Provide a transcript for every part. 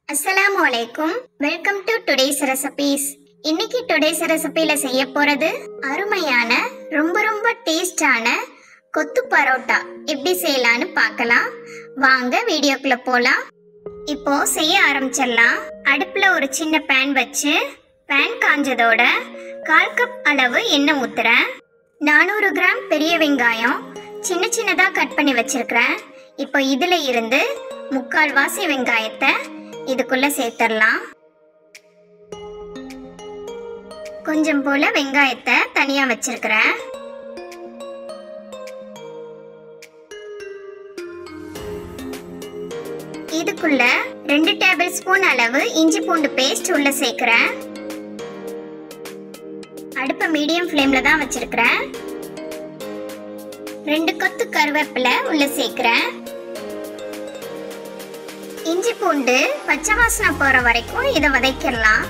அஸ்ஸலாமு அலைக்கும் welcome to today's recipes இன்னைக்கு டுடேஸ் ரெசிபில செய்ய போறது அருமையான ரொம்ப ரொம்ப டேஸ்டான கொத்து பரோட்டா எப்படி செய்யலாம்னு பார்க்கலாம் வாங்க வீடியோக்குள்ள போலாம் இப்போ செய்ய ஆரம்பிச்சிடலாம் அடுப்புல ஒரு சின்ன பேன் வச்சு பேன் காஞ்சதோட கால் கப் அளவு எண்ணெய் ஊத்துறேன் நானூறு கிராம் பெரிய வெங்காயம் சின்ன சின்னதா கட் பண்ணி வச்சிருக்கிறேன் இப்போ இதுல இருந்து முக்கால் வாசி வெங்காயத்தை இதுக்குள்ள சேர்த்துடலாம் கொஞ்சம் போல வெங்காயத்தை தனியா வச்சிருக்கிறேன் இதுக்குள்ள ரெண்டு டேபிள் ஸ்பூன் அளவு இஞ்சி பூண்டு பேஸ்ட் உள்ள சேர்க்கிறேன் அடுப்பை மீடியம் ஃப்ளேம்ல தான் வச்சிருக்கிறேன் ரெண்டு கொத்து கருவேப்பிலை உள்ள சேர்க்கிறேன் இஞ்சி பூண்டு பச்சை வாசனை போற வரைக்கும் இதை வதக்கிடலாம்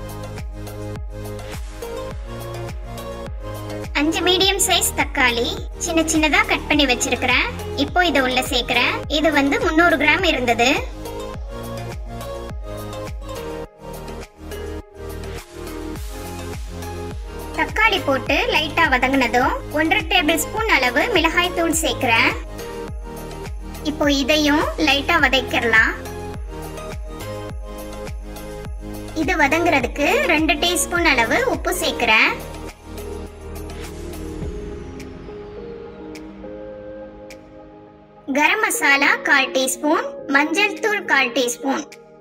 அஞ்சு மீடியம் சைஸ் தக்காளி சின்ன சின்னதா கட் பண்ணி வச்சிருக்கிறேன் இப்போ இதை உள்ள சேர்க்கிறேன் இது வந்து முந்நூறு கிராம் இருந்தது தக்காளி போட்டு லைட்டா வதங்கினதும் ஒன்றரை டேபிள் ஸ்பூன் அளவு மிளகாய் தூள் சேர்க்கிறேன் இப்போ இதையும் லைட்டா வதக்கிடலாம் இது வதங்குறதுக்கு ரெண்டு டீஸ்பூன் அளவு உப்பு சேர்க்கிறேன் கரம் மசாலா கால் டீஸ்பூன் மஞ்சள் தூள் கால் டீஸ்பூன்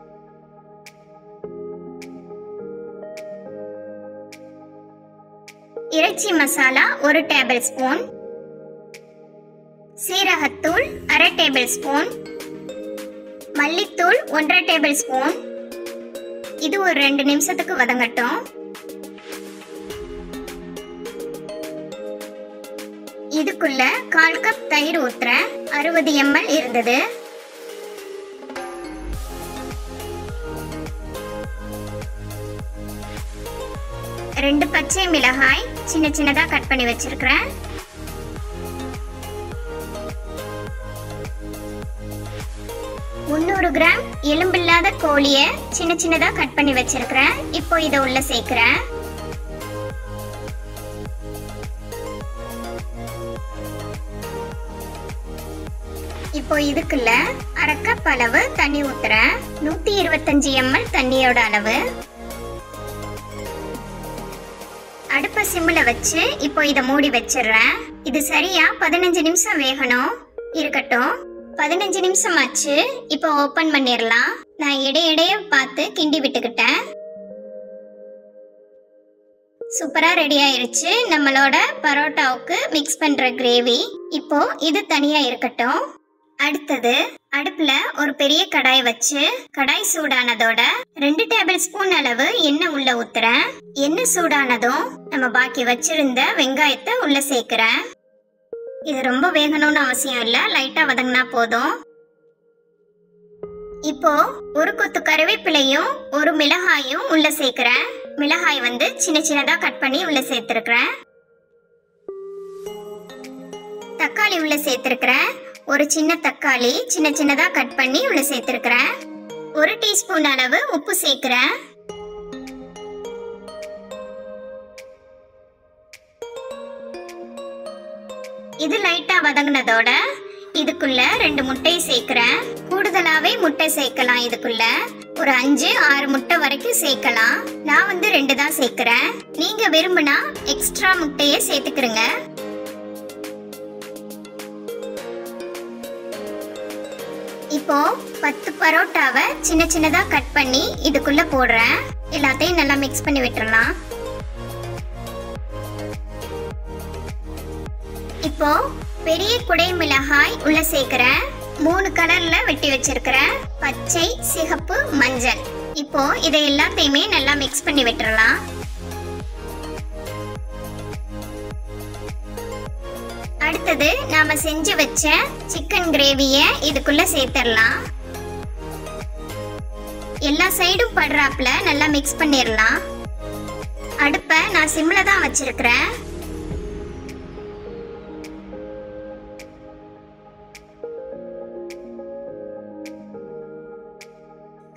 இறைச்சி மசாலா ஒரு டேபிள் ஸ்பூன் சீரகத்தூள் அரை டேபிள் ஸ்பூன் மல்லித்தூள் ஒன்றரை டேபிள் ஸ்பூன் இது ஒரு ரெண்டு நிமிஷத்துக்கு வதங்கட்டும் இதுக்குள்ள கால் கப் தயிர் ஊத்துறேன் அறுபது எம்எல் இருந்தது ரெண்டு பச்சை மிளகாய் சின்ன சின்னதா கட் பண்ணி வச்சிருக்கிறேன் முந்நூறு கிராம் எலும்பில்லாத கோழிய சின்ன சின்னதா கட் பண்ணி வச்சிருக்கிறேன் இப்போ இதை உள்ள சேர்க்கிறேன் இப்போ இதுக்குள்ள அரை கப் அளவு தண்ணி ஊத்துறேன் நூத்தி இருபத்தஞ்சு எம்எல் தண்ணியோட அளவு அடுப்ப சிம்ல வச்சு இப்போ இதை மூடி வச்சிடுறேன் இது சரியா பதினஞ்சு நிமிஷம் வேகணும் இருக்கட்டும் பதினஞ்சு நிமிஷம் ஆச்சு இப்போ ஓபன் பண்ணிடலாம் நான் இடையிடைய பார்த்து கிண்டி விட்டுக்கிட்டேன் சூப்பரா ரெடி ஆயிருச்சு நம்மளோட பரோட்டாவுக்கு மிக்ஸ் பண்ற கிரேவி இப்போ இது தனியா இருக்கட்டும் அடுத்தது அடுப்புல ஒரு பெரிய கடாய் வச்சு கடாய் சூடானதோட ரெண்டு டேபிள் ஸ்பூன் அளவு எண்ணெய் உள்ள ஊத்துறேன் எண்ணெய் சூடானதும் நம்ம பாக்கி வச்சிருந்த வெங்காயத்தை உள்ள சேர்க்கிறேன் இது ரொம்ப வேகணும்னு அவசியம் இல்ல லைட்டா வதங்கினா போதும் இப்போ ஒரு கொத்து கருவேப்பிலையும் ஒரு மிளகாயும் உள்ள சேர்க்கிறேன் மிளகாய் வந்து சின்ன சின்னதா கட் பண்ணி உள்ள சேர்த்திருக்கிறேன் தக்காளி உள்ள சேர்த்திருக்கிறேன் ஒரு சின்ன தக்காளி சின்ன சின்னதா கட் பண்ணி உள்ள சேர்த்திருக்கிறேன் ஒரு டீஸ்பூன் அளவு உப்பு சேர்க்கிறேன் இது லைட்டா வதங்கினதோட இதுக்குள்ள ரெண்டு முட்டை சேர்க்கிறேன் கூடுதலாவே முட்டை சேர்க்கலாம் இதுக்குள்ள ஒரு அஞ்சு ஆறு முட்டை வரைக்கும் சேர்க்கலாம் நான் வந்து ரெண்டு தான் சேர்க்கிறேன் நீங்க விரும்பினா எக்ஸ்ட்ரா முட்டையை சேர்த்துக்கிறங்க இப்போ பத்து பரோட்டாவை சின்ன சின்னதா கட் பண்ணி இதுக்குள்ள போடுறேன் எல்லாத்தையும் நல்லா மிக்ஸ் பண்ணி விட்டுறலாம் இப்போ பெரிய குடை மிளகாய் உள்ள சேர்க்கிறேன் மூணு கலர்ல வெட்டி வச்சிருக்கிறேன் பச்சை சிகப்பு மஞ்சள் இப்போ இதை எல்லாத்தையுமே நல்லா மிக்ஸ் பண்ணி விட்டுறலாம் அடுத்தது நாம செஞ்சு வச்ச சிக்கன் கிரேவிய இதுக்குள்ள சேர்த்துடலாம் எல்லா சைடும் படுறாப்புல நல்லா மிக்ஸ் பண்ணிடலாம் அடுப்பை நான் சிம்ல தான் வச்சிருக்கிறேன்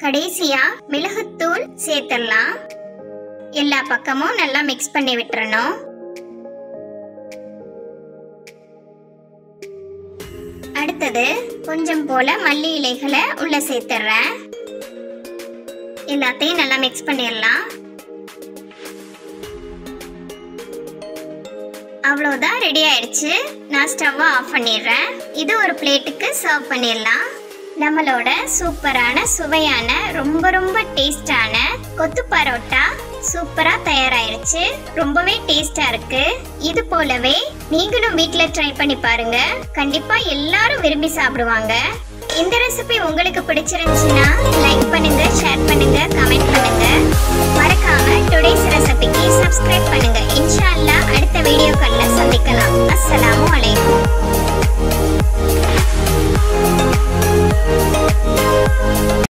கடைசியா மிளகுத்தூள் சேர்த்துடலாம் எல்லா பக்கமும் நல்லா மிக்ஸ் பண்ணி விட்டுறணும் அடுத்தது கொஞ்சம் போல மல்லி இலைகளை உள்ள சேர்த்துடுறேன் எல்லாத்தையும் நல்லா மிக்ஸ் பண்ணிடலாம் அவ்வளோதான் ரெடி ஆயிடுச்சு நான் ஸ்டவ்வை ஆஃப் பண்ணிடுறேன் இது ஒரு பிளேட்டுக்கு சர்வ் பண்ணிடலாம் நம்மளோட சூப்பரான சுவையான ரொம்ப ரொம்ப டேஸ்டான கொத்து பரோட்டா சூப்பரா தயாராயிருச்சு ரொம்பவே டேஸ்டா இருக்கு இது போலவே நீங்களும் வீட்ல ட்ரை பண்ணி பாருங்க கண்டிப்பா எல்லாரும் விரும்பி சாப்பிடுவாங்க இந்த ரெசிபி உங்களுக்கு பிடிச்சிருந்துச்சுன்னா லைக் பண்ணுங்க ஷேர் பண்ணுங்க கமெண்ட் பண்ணுங்க மறக்காம டுடேஸ் ரெசிபிக்கு சப்ஸ்கிரைப் பண்ணுங்க இன்ஷா அல்லாஹ் அடுத்த வீடியோக்கள்ல சந்திக்கலாம் அஸ்ஸலாமு அலைக்கும்